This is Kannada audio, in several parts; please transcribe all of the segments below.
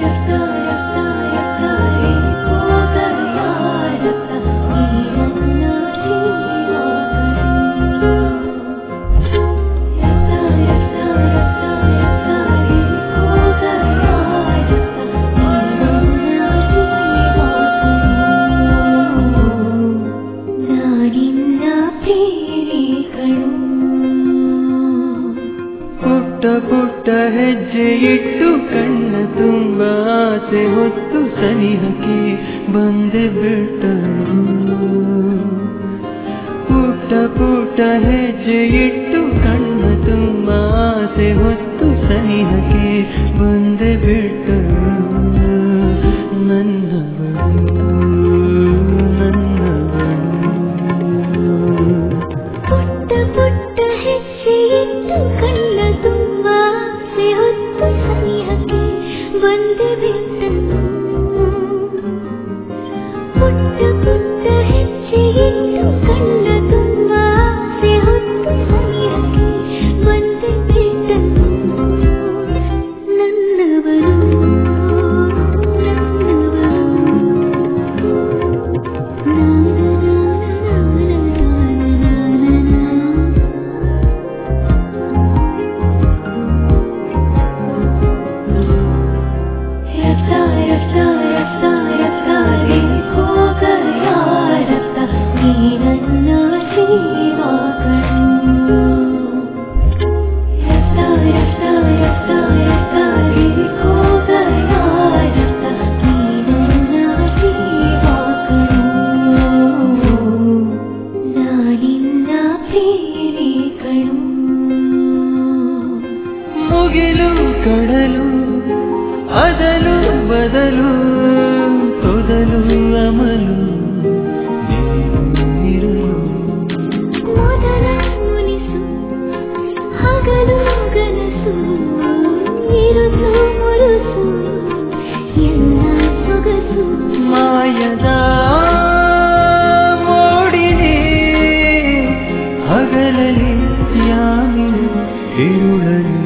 रफ्ता रफ्ता रफ्ता रे खो गया रफ्ता नीरन्ना जीवा रफ्ता रफ्ता रफ्ता रफ्ता रे खो गया रफ्ता नीरन्ना जीवा ನಾನಿನ್ನ ಪ್ರೇಮಿಗಳು ಪುಟ್ಟ ಪುಟ್ಟ ಹೆಜ್ಜೆ ಇಟ್ಟು ಕಣ್ಣ ತುಂಬ ಆಸೆ ಹೊತ್ತು ಸನಿಹಕ್ಕೆ ಬಂದೆ ಬಿಟ್ಟರು ಪುಟ್ಟ ಪುಟ್ಟ ಹೆಜ್ಜೆ ಇಟ್ಟು ಕಣ್ಣ ತುಂಬ ಆಸೆ ಹೊತ್ತು ಸನಿಹಕ್ಕೆ ಬಂದೆ ಬಿಟ್ಟರು ನನ್ನವಳು ನನ್ನವಳು ಪುಟ್ಟ ಪುಟ್ಟ ಹೆಜ್ಜೆ ಇಟ್ಟು ಕಣ್ಣ ತುಂಬ ಆಸೆ ಹೊತ್ತು ಸನಿಹಕ್ಕೆ ಬಂದೆ ಬಿಟ್ಟನು ಪುಟ್ಟ ಪುಟ್ಟ ಹೆಜ್ಜೆ ಇಟ್ಟು ಕಣ್ಣ ತುಂಬ ಆಸೆ ಹೊತ್ತು ಸನಿಹಕ್ಕೆ ಬಂದೆ ಬಿಟ್ಟನು ನನ್ನವರು रफ्ता रफ्ता रफ्ता रफ्ता रे खो गया रफ्ता नीरन्ना जीवा रफ्ता रफ्ता रफ्ता रफ्ता रे खो गया रफ्ता नीरन्ना जीवा ನಾನಿನ್ನ ಪ್ರೇಮಿಗಳು ಮುಗಿಲು ಕಡಲು ಅದಲು ಬದಲು ತೊದಲು ಅಮಲು ನೀನು ಇರಲು ಮೊದಲ ಮುನಿಸು ಹಗಲು ಗನಸು ಇರುಸು ಮುರುಸು ಎಲ್ಲ ಸೊಗಸು ಮಾಯದ ಮೋಡಿನಿ ಹಗಲಲಿ ಯಾಮಿನಿ ಇರುಳಲಿ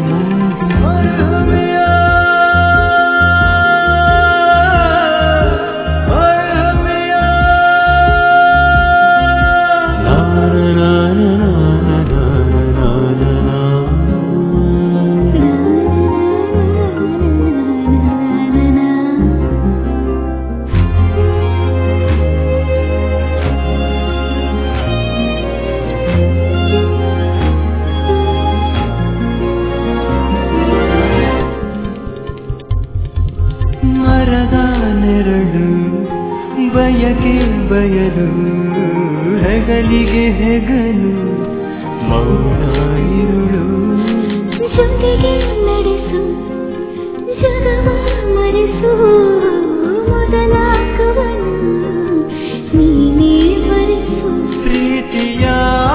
ಮರದ ನೆರಳು ಬಯಕೆ ಬಯಲು ಹೆಗಲಿಗೆ ಹೆಗಲು ಮೌನ ಇರುಳು ಜೊತೆಗೆ ನಡೆಸು ಜಗವ ಮರೆಸು ಮೊದಲ ಕವನ ನೀನೇ ಬರೆಸು ಪ್ರೀತಿಯ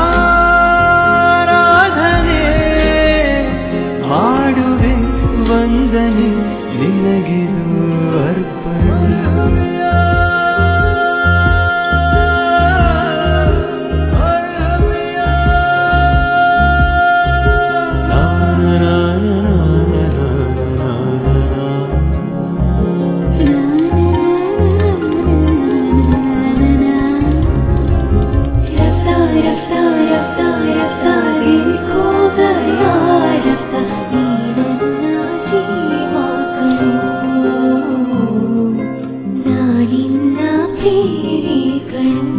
ಆರಾಧನೆ ಮಾಡುವೆ ವಂದನೆ ನಿನಗಿದು रफ्ता रफ्ता रफ्ता रफ्ता रे खो गया रफ्ता नीरन्ना जीवा ನಾನಿನ್ನ ಪ್ರೇಮಿಗಳು